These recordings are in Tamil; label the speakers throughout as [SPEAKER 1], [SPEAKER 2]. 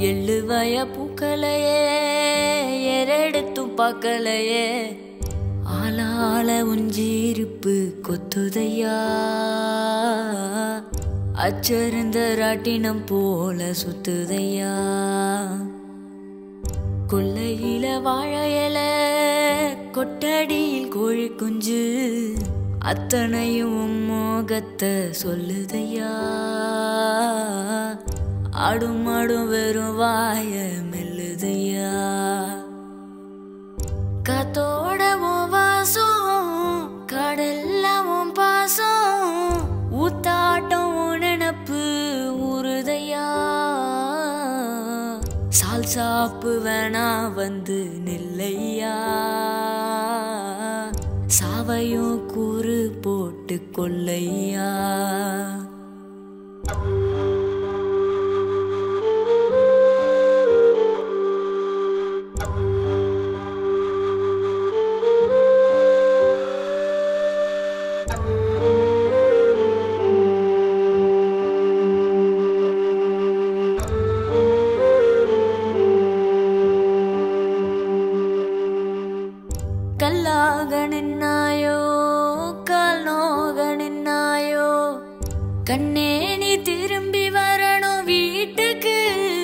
[SPEAKER 1] எள்ளுவய பூக்களையே எரெடுத்தும் பார்க்கலையே ஆளால உஞ்சிருப்பு கொத்துதையா அச்சருந்த ராட்டினம் போல சுத்துதையா கொல்லையில வாழையில கொட்டடியில் கோழி குஞ்சு அத்தனையும் உன் மோகத்தை சொல்லுதையா ஆடும் ஆடும் வெறும் வாய மெல்லுதையா காத்தோட உன் வாசம் கடல்ல உன் பாசம் ஊத்தாட்டம் உன் நினப்பு ஊறுதையா சால் சாப்பு வேணா வந்து நில்லையா சாவையும் கூறு போட்டு கொல்லையா கல்லாக நின்னாயோ கால் நோக நின்னாயோ கண்ணே நீ திரும்பி வரணும் வீட்டுக்கு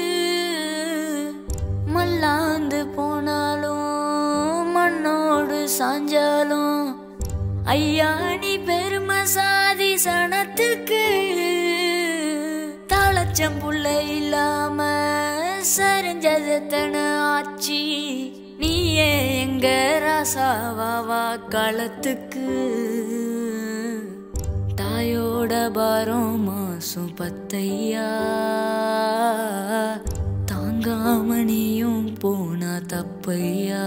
[SPEAKER 1] மல்லாந்து போனாலும் மண்ணோடு சாஞ்சாலும் ஐயா நீ பெருமை சாதி சனத்துக்கு தாளச்சம் புள்ள இல்லாம சரிஞ்சதத்தன ஆச்சி நீயே எங்க ராசாவாவா களத்துக்கு தாயோட பாரம் மாசம் பத்தையா தாங்காம நீயும் போனா தப்பையா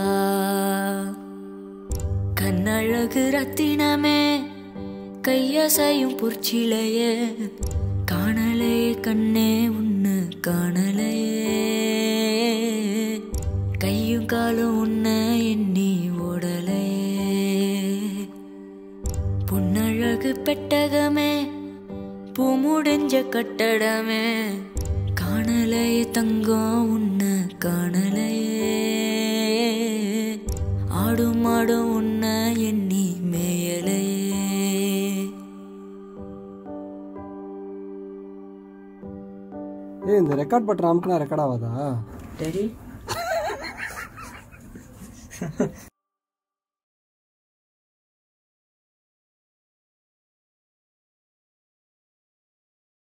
[SPEAKER 1] கண்ணழகு ரத்தினமே கையசையும் பொற்சிலையே காணலையே கண்ணே உன்னு காணலையே கையும் காலும் உன்ன எண்ணி ஓடலையே பொன்னழகு பெட்டகமே பூ முடிஞ்ச கட்டடமே காணலையே தங்கம் உன்ன காணலையே ஆடும் ஆடும் உன்ன எண்ணி மேயலையே
[SPEAKER 2] ஏய் இந்த ரெக்கார்ட் பட்டன் அமுக்குனா ரெக்கார்ட் ஆகாதா
[SPEAKER 1] டெடி